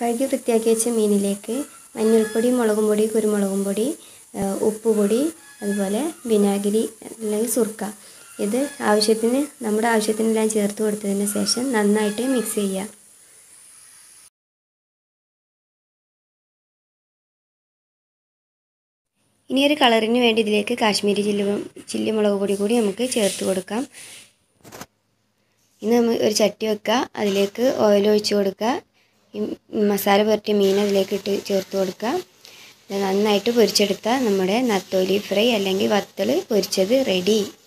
കഴുകി വൃത്തിയാക്കി വെച്ച മീനിലേക്ക് മഞ്ഞൾപ്പൊടി മുളകും പൊടി കുരുമുളകും പൊടി ഏഹ് ഉപ്പുപൊടി അതുപോലെ വിനാഗിരി അല്ലെങ്കിൽ സുർക്ക ഇത് ആവശ്യത്തിന് നമ്മുടെ ആവശ്യത്തിനെല്ലാം ചേർത്ത് കൊടുത്തതിന് ശേഷം നന്നായിട്ട് മിക്സ് ചെയ്യുക ഇനി ഒരു കളറിന് വേണ്ടി ഇതിലേക്ക് കാശ്മീരി ചില്ലി ചില്ലി മുളക് പൊടി കൂടി നമുക്ക് ചേർത്ത് കൊടുക്കാം ഇനി നമ്മൾ ഒരു ചട്ടി വെക്കുക അതിലേക്ക് ഓയിൽ ഒഴിച്ച് കൊടുക്കുക ഈ മസാല പുരട്ടിയ മീൻ അതിലേക്ക് ഇട്ട് ചേർത്ത് കൊടുക്കുക ഇത് നന്നായിട്ട് പൊരിച്ചെടുത്താൽ നമ്മുടെ നത്തോലി ഫ്രൈ അല്ലെങ്കിൽ വത്തൽ പൊരിച്ചത് റെഡി